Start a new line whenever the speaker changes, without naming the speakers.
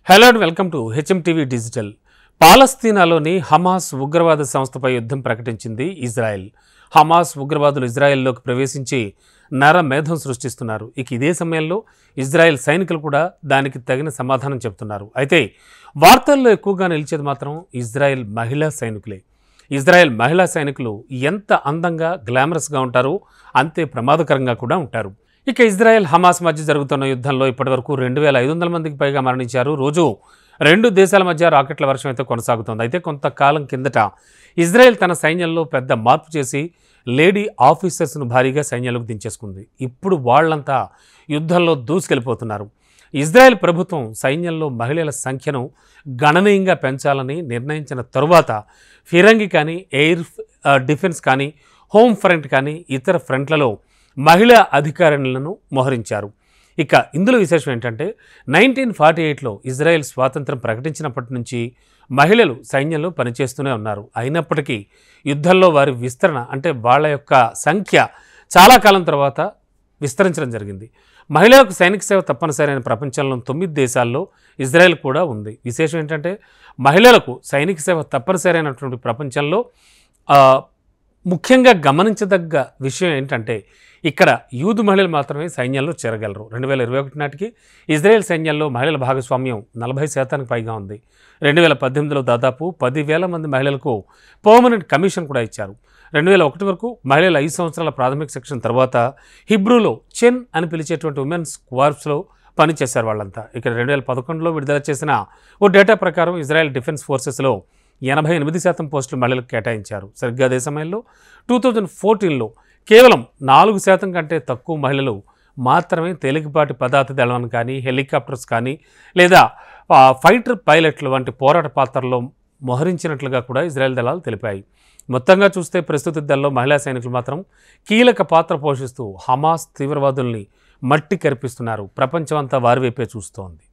hello and welcome to HM TV digital పాలస్తీనాలోని Hamas ఉగ్రవాద సంస్థపై యుద్ధం ప్రకటించింది ఇజ్రాయెల్ హమాస్ ఉగ్రవాదులు ఇజ్రాయెల్లోకి ప్రవేశించి నర మేధం సృష్టిస్తున్నారు ఇక ఇదే సమయంలో ఇజ్రాయెల్ సైనికులు కూడా దానికి తగిన సమాధానం చెబుతున్నారు అయితే వార్తల్లో ఎక్కువగా నిలిచేది మాత్రం ఇజ్రాయెల్ మహిళా సైనికులే ఇజ్రాయెల్ మహిళా సైనికులు ఎంత అందంగా గ్లామరస్గా ఉంటారో అంతే ప్రమాదకరంగా కూడా ఉంటారు ఇక ఇజ్రాయెల్ హమాస్ మధ్య జరుగుతున్న యుద్ధంలో ఇప్పటివరకు రెండు వేల ఐదు వందల మందికి పైగా మరణించారు రోజు రెండు దేశాల మధ్య రాకెట్ల వర్షం అయితే కొనసాగుతోంది అయితే కొంతకాలం కిందట ఇజ్రాయెల్ తన సైన్యంలో పెద్ద మార్పు చేసి లేడీ ఆఫీసర్స్ను భారీగా సైన్యంలోకి దించేసుకుంది ఇప్పుడు వాళ్ళంతా యుద్ధంలో దూసుకెళ్ళిపోతున్నారు ఇజ్రాయెల్ ప్రభుత్వం సైన్యంలో మహిళల సంఖ్యను గణనీయంగా పెంచాలని నిర్ణయించిన తరువాత ఫిరంగి కానీ ఎయిర్ ఆ, డిఫెన్స్ కానీ హోమ్ ఫ్రంట్ కానీ ఇతర ఫ్రంట్లలో మహిళా అధికారులను మోహరించారు ఇక ఇందులో విశేషం ఏంటంటే నైన్టీన్ ఫార్టీ ఎయిట్లో ఇజ్రాయెల్ స్వాతంత్రం ప్రకటించినప్పటి నుంచి మహిళలు సైన్యంలో పనిచేస్తూనే ఉన్నారు అయినప్పటికీ యుద్ధంలో వారి విస్తరణ అంటే వాళ్ళ యొక్క సంఖ్య చాలా కాలం తర్వాత విస్తరించడం జరిగింది మహిళలకు సైనిక సేవ తప్పనిసరి అయిన ప్రపంచంలో తొమ్మిది దేశాల్లో ఇజ్రాయెల్ కూడా ఉంది విశేషం ఏంటంటే మహిళలకు సైనిక సేవ తప్పనిసరి అయినటువంటి ప్రపంచంలో ఆ, ముఖ్యంగా గమనించదగ్గ విషయం ఏంటంటే ఇక్కడ యూదు మహిళలు మాత్రమే సైన్యంలో చేరగలరు రెండు వేల ఇరవై ఒకటి నాటికి ఇజ్రాయెల్ సైన్యంలో మహిళల భాగస్వామ్యం నలభై శాతానికి పైగా ఉంది రెండు వేల పద్దెనిమిదిలో దాదాపు పదివేల మంది మహిళలకు పర్మనెంట్ కమిషన్ కూడా ఇచ్చారు రెండు వేల ఒకటి వరకు మహిళల ఐదు సంవత్సరాల ప్రాథమిక శిక్షణ తర్వాత హిబ్రూలో చెన్ అని పిలిచేటువంటి ఉమెన్స్ క్వార్ప్స్లో పనిచేశారు వాళ్ళంతా ఇక్కడ రెండు వేల పదకొండులో విడుదల చేసిన ఓ డేటా ప్రకారం ఇజ్రాయెల్ డిఫెన్స్ ఫోర్సెస్లో ఎనభై ఎనిమిది శాతం పోస్టులు మహిళలకు కేటాయించారు సరిగ్గా అదే సమయంలో టూ థౌజండ్ ఫోర్టీన్లో కేవలం నాలుగు శాతం కంటే తక్కువ మహిళలు మాత్రమే తేలికపాటి పదార్థ దళం కానీ హెలికాప్టర్స్ కానీ లేదా ఆ, ఫైటర్ పైలట్లు వంటి పోరాట పాత్రల్లో మోహరించినట్లుగా కూడా ఇజ్రాయెల్ దళాలు తెలిపాయి మొత్తంగా చూస్తే ప్రస్తుత యుద్ధంలో మహిళా సైనికులు మాత్రం కీలక పాత్ర పోషిస్తూ హమాస్ తీవ్రవాదుల్ని మట్టి కరిపిస్తున్నారు ప్రపంచమంతా వారి వైపే చూస్తోంది